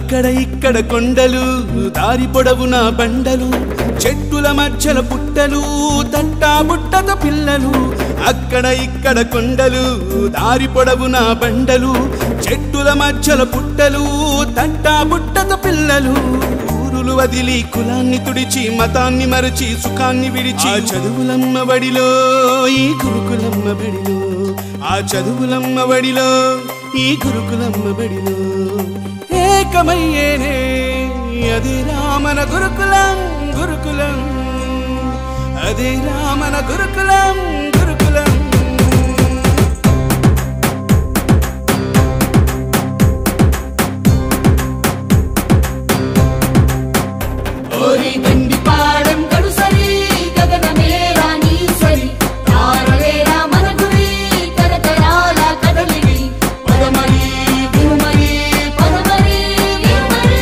అక్కడ ఇక్కడ కొండలు దారి పొడవున బండలు చెట్టుల మధ్యల పుట్టలు తట్టా బుట్టత పిల్లలు అక్కడ ఇక్కడ కొండలు దారి పొడవున బండలు చెట్టుల మధ్యల పుట్టలు తట్టా బుట్టత పిల్లలు ఊరులు వదిలి కులాన్ని తుడిచి మతాన్ని మరచి సుఖాన్ని విడిచి ఆ చదువులమ్మ బడిలో ఈ గురుకులమ్మ బడిలో ఆ చదువులమ్మ బడిలో ఈ గురుకులమ్మ బడిలో ఏకమయ్యేనే అది రామన గురుకులం గురుకులం అదే రామన గురుకులం గురుకులం ఓరి గండి పాడం గడుసరి గగనమేరా నీ సరి తారవేరా మన గురి తరతరాల కదలివి పదమరి వినుమరి పదమరి వినుమరి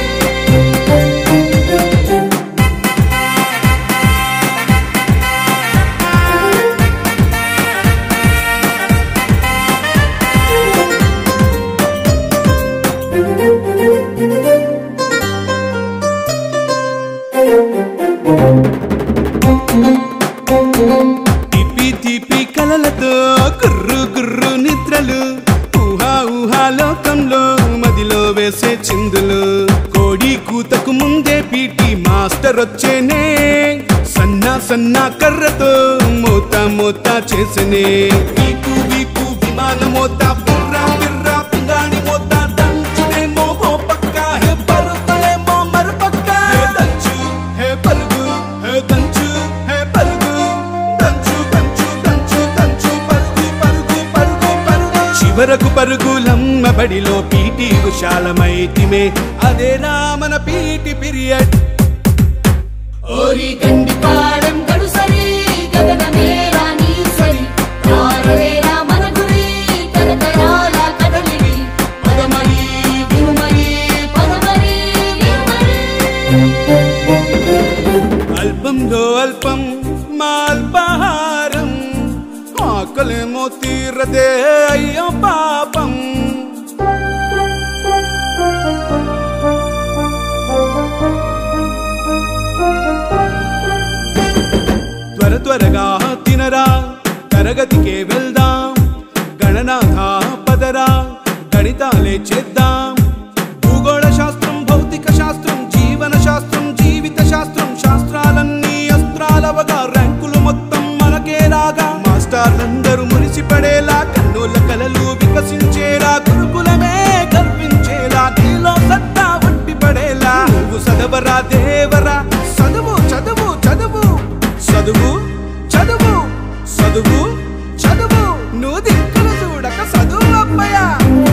తిప్పి తిప్పి కలలతో గుర్రు గుర్రు నిద్రలు ఊహా ఊహా లోకంలో మదిలో వేసే చిందులు కోడి కూతకు ముందే పీటి మాస్టర్ వచ్చేనే సన్నా సన్నా కర్రతో మోత మోత చేసనే వీపు వీపు విమాన మోత బుర్రా బిర్రా పింగాణి మోత దంచునేమో ఓ పక్క హే పరుతలేమో మరుపక్క హే దంచు హే పలుగు హే దంచు హే పలుగు దంచు దంచు దంచు దంచు పరుగు పరుగు పరుగు పరుగు చివరకు పరుగులమ్మ బడిలో పీటి విశాలమైతిమే అదే రామన పీటి పీరియడ్ ఓరి గండి పాడం గడుసరి గగనమేరా నీ సరి తారవేరా మన గురి తరతరాల కదలివి పదమరి వినుమరి పదమరి వినుమరి అల్పంలో అల్పం మా అల్పాహారం ఆకలేమో తీరదే అయ్యో పాపం త్వర త్వరగా తినరా తరగతికే వెళ్దాం గణనాథ పదరా గణితాలే చేద్దాం భూగోళ శాస్త్రం భౌతిక శాస్త్రం జీవన శాస్త్రం జీవిత శాస్త్రం శాస్త్రాలన్నీ అస్త్రాలవగా ర్యాంకులు మొత్తం మనకే రాగా మాస్టర్లందరూ మురిసిపడేలా కన్నుల కలలు వికసించేలా గురుకులమే గర్వించేలా నీలో సత్తా ఒట్టి పడేలా నువ్వు సదవరా దేవరా చదువు చదువు చదువు చదువు చదువు చదువు చదువు నువ్వు దిక్కులు చూడక చదువు అబ్బయ్యా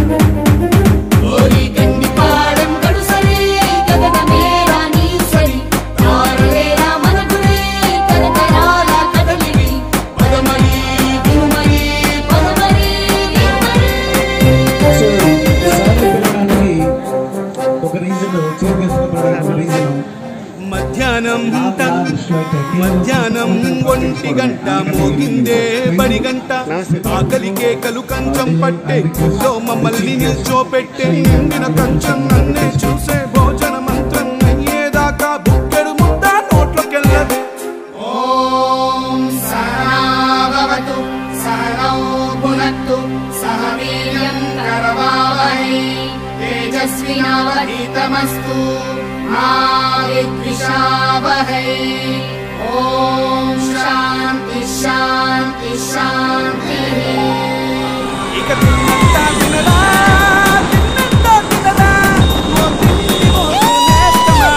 ఓరి గండి పాడం గడుసరి గగనమేరా నీ సరి తారవేరా మన గురి తరతరాల కదలివి పదమరి వినుమరి పదమరి వినుమరి సో సార్లు పిలవడానికి ఒక రీజన్ చీఫ్ గెస్ట్ పిలవడానికి ఒక రీజన్ మధ్యాహ్నం నా త- దృష్టిలో అయితే మధ్యాహ్నం ఒంటి గంట మోగిందే బడి గంట ఆకలి కేకలు కంచం పట్టే లో మమ్మల్ని నిల్చోపెట్టే నిండిన కంచం నన్నే చూసే భోజన మంత్రం అయ్యేదాకా బుక్కెడు ముద్ద నోట్లోకెళ్ళదు ఓం సహనాభవతు సహనౌ భునత్తు సహ వీర్యం కరవావహై తేజస్వినావధీతమస్తు మా విద్విషావహై ఓం శాంతి శాంతి శాంతి ఇక తిన్నంతా తినరా తిన్నంతా తినరా ఓ తిండి మోసు నేస్తమా.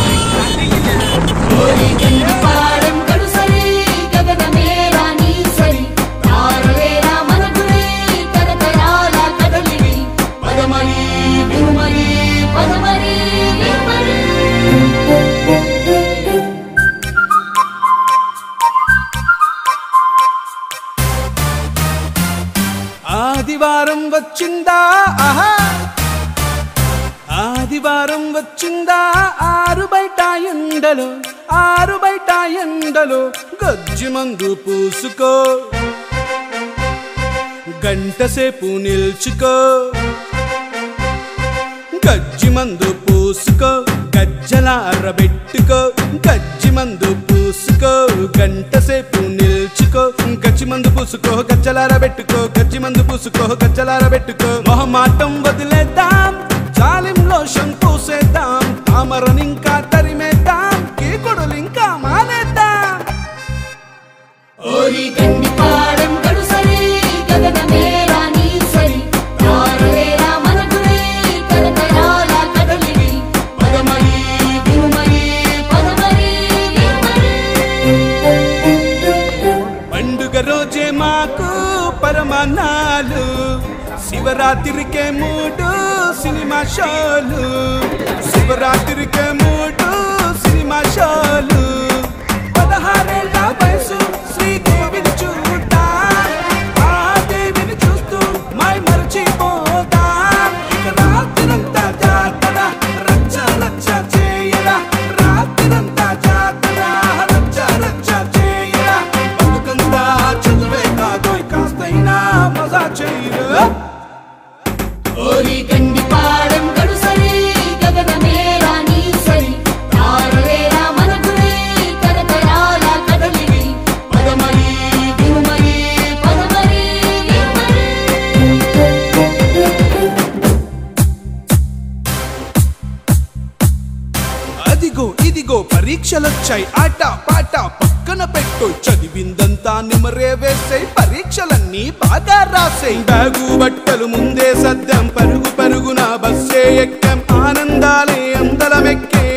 ఓరి గండి పాడం గడుసరి గగనమేరా నీ సరి తారవేరా మన గురి తరతరాల కదలివి పదమరి వినుమరి పదమరి వినుమరి ఆదివారం వచ్చిందా ఆహా ఆదివారం వచ్చిందా ఆరు బయట ఎండలు ఆరు బయట ఎండలు గజ్జి మందు పూసుకో గంట సేపు నిల్చుకో గజ్జి మందు పూసుకో చూసుకో గజ్జలారబెట్టుకో గజ్జి మందు పూసుకో గంట సేపు నిల్చుకో గజ్జి మందు పూసుకో గజ్జలారబెట్టుకో గజ్జి మందు పూసుకో గజ్జలారబెట్టుకో మొహమాటం వదిలేద్దాం జాలిం లోషన్ పూసేద్దాం తామరనింకా తరిమేద్దాం కీకుడులు ఇంకా మానేద్దాం ఓరి గండి పాడం గడుసరి గగనమేరా నీ సరి తారలేరా మనగురే తరతరాల కదలిడి పదమరి వినుమరి పదమరి వినుమరి పండుగ రోజే మాకు పరమాన్నాలు శివరాత్రికే మూడు సినిమా షోలు శివరాత్రికే మూడు సినిమా షోలు పదహారేళ్ళ వయసు శ్రీదేవిని చూడా ఆ దేవిని చూస్తూ మై మరచిపోతా ఇక రాత్రినంతా జాతర రచ్చ రచ్చ చేయరా రాత్రినంతా జాతర రచ్చ రచ్చ చేయరా బతుకంతా చదువే కాదు కాస్తైనా మజా చేయరా ఓరి గండి పాడం గడుసరి గగనమేరా నీ సరి తారలేరా మనగురే తరతరాల కదలిడి పదమరి వినుమరి పదమరి వినుమరి అదిగో ఇదిగో పరీక్షలొచ్చాయి ఆట పాట పక్కన పెట్టు చదివిందంతా నిమరే వేసాయి పరీక్షలన్నీ బాగా రాసాయి బ్యాగు బట్టలు ముందే సర్దాం పరుగు పరుగున బస్సే ఎక్కాం ఆనందాలే అందలమెక్కే